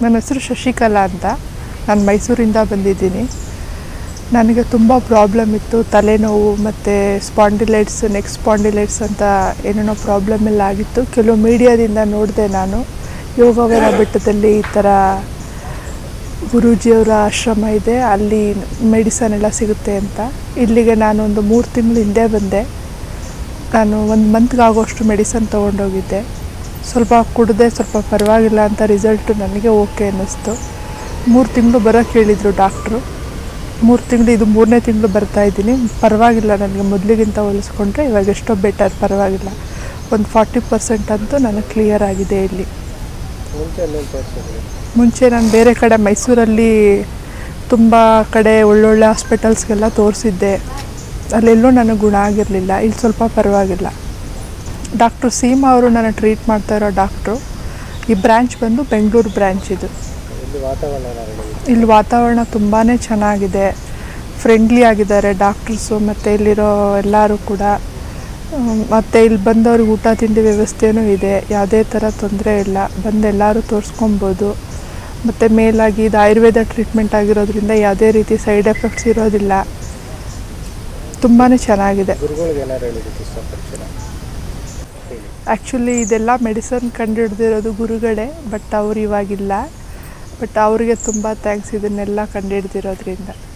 ನನ್ನ ಹೆಸರು ಶಶಿಕಲಾ ಅಂತ ನಾನು ಮೈಸೂರಿಂದ ಬಂದಿದ್ದೀನಿ ನನಗೆ ತುಂಬ ಪ್ರಾಬ್ಲಮ್ ಇತ್ತು ತಲೆನೋವು ಮತ್ತು ಸ್ಪಾಂಡಿಲೈಟ್ಸ್ ನೆಕ್ ಸ್ಪಾಂಡಿಲೈಟ್ಸ್ ಅಂತ ಏನೇನೋ ಪ್ರಾಬ್ಲಮ್ ಎಲ್ಲ ಆಗಿತ್ತು ಕೆಲವು ಮೀಡಿಯಾದಿಂದ ನೋಡಿದೆ ನಾನು ಯೋಗವನ ಬೆಟ್ಟದಲ್ಲಿ ಈ ಥರ ಗುರೂಜಿಯವರ ಆಶ್ರಮ ಇದೆ ಅಲ್ಲಿ ಮೆಡಿಸನ್ ಎಲ್ಲ ಸಿಗುತ್ತೆ ಅಂತ ಇಲ್ಲಿಗೆ ನಾನು ಒಂದು ಮೂರು ತಿಂಗಳು ಹಿಂದೆ ಬಂದೆ ನಾನು ಒಂದು ಮಂತ್ಗೆ ಆಗೋಷ್ಟು ಮೆಡಿಸನ್ ತೊಗೊಂಡೋಗಿದ್ದೆ ಸ್ವಲ್ಪ ಕುಡಿದೆ ಸ್ವಲ್ಪ ಪರವಾಗಿಲ್ಲ ಅಂತ ರಿಸಲ್ಟು ನನಗೆ ಓಕೆ ಅನ್ನಿಸ್ತು ಮೂರು ತಿಂಗಳು ಬರೋಕ್ಕೆ ಹೇಳಿದರು ಡಾಕ್ಟ್ರು ಮೂರು ತಿಂಗಳು ಇದು ಮೂರನೇ ತಿಂಗಳು ಬರ್ತಾ ಇದ್ದೀನಿ ಪರವಾಗಿಲ್ಲ ನನಗೆ ಮೊದಲಿಗಿಂತ ಹೋಲಿಸ್ಕೊಂಡ್ರೆ ಇವಾಗ ಎಷ್ಟೋ ಬೆಟರ್ ಪರವಾಗಿಲ್ಲ ಒಂದು ಫಾರ್ಟಿ ಪರ್ಸೆಂಟ್ ಅಂತೂ ನನಗೆ ಕ್ಲಿಯರ್ ಆಗಿದೆ ಇಲ್ಲಿ ಮುಂಚೆ ಎಲ್ಲೆಲ್ಲಿ ತೋರಿಸಿದ್ರಿ ಮುಂಚೆ ನಾನು ಬೇರೆ ಕಡೆ ಮೈಸೂರಲ್ಲಿ ತುಂಬ ಕಡೆ ಒಳ್ಳೊಳ್ಳೆ ಹಾಸ್ಪಿಟಲ್ಸ್ಗೆಲ್ಲ ತೋರಿಸಿದ್ದೆ ಅಲ್ಲೆಲ್ಲೂ ನನಗೆ ಗುಣ ಆಗಿರಲಿಲ್ಲ ಇಲ್ಲಿ ಸ್ವಲ್ಪ ಪರವಾಗಿಲ್ಲ ಡಾಕ್ಟ್ರು ಸೀಮಾ ಅವರು ನನ್ನ ಟ್ರೀಟ್ ಮಾಡ್ತಾ ಇರೋ ಡಾಕ್ಟ್ರು ಈ ಬ್ರ್ಯಾಂಚ್ ಬಂದು ಬೆಂಗಳೂರು ಬ್ರ್ಯಾಂಚ್ ಇದು ಇಲ್ಲಿ ವಾತಾವರಣ ಏನಾದ್ರು ಇಲ್ಲಿ ವಾತಾವರಣ ತುಂಬಾ ಚೆನ್ನಾಗಿದೆ ಫ್ರೆಂಡ್ಲಿ ಆಗಿದ್ದಾರೆ ಡಾಕ್ಟರ್ಸು ಮತ್ತು ಇಲ್ಲಿರೋ ಎಲ್ಲರೂ ಕೂಡ ಮತ್ತು ಇಲ್ಲಿ ಬಂದವ್ರಿಗೆ ಊಟ ತಿಂಡಿ ವ್ಯವಸ್ಥೆನೂ ಇದೆ ಯಾವುದೇ ಥರ ತೊಂದರೆ ಇಲ್ಲ ಬಂದು ಎಲ್ಲರೂ ತೋರಿಸ್ಕೊಬೋದು ಮತ್ತು ಮೇಲಾಗಿ ಇದು ಆಯುರ್ವೇದ ಟ್ರೀಟ್ಮೆಂಟ್ ಆಗಿರೋದ್ರಿಂದ ಯಾವುದೇ ರೀತಿ ಸೈಡ್ ಎಫೆಕ್ಟ್ಸ್ ಇರೋದಿಲ್ಲ ತುಂಬಾ ಚೆನ್ನಾಗಿದೆ ಗುರುಗಳಿಗೆ ಏನಾರು ಹೇಳಿದ್ದಕ್ಕೆ ಇಷ್ಟಪಡ್ತೀರಾ ಹೇಳಿ ಆ್ಯಕ್ಚುಲಿ ಇದೆಲ್ಲ ಮೆಡಿಸನ್ ಕಂಡುಹಿಡ್ದಿರೋದು ಗುರುಗಳೇ ಬಟ್ ಅವ್ರು ಇವಾಗಿಲ್ಲ ಬಟ್ ಅವರಿಗೆ ತುಂಬ ಥ್ಯಾಂಕ್ಸ್ ಇದನ್ನೆಲ್ಲ ಕಂಡುಹಿಡ್ದಿರೋದ್ರಿಂದ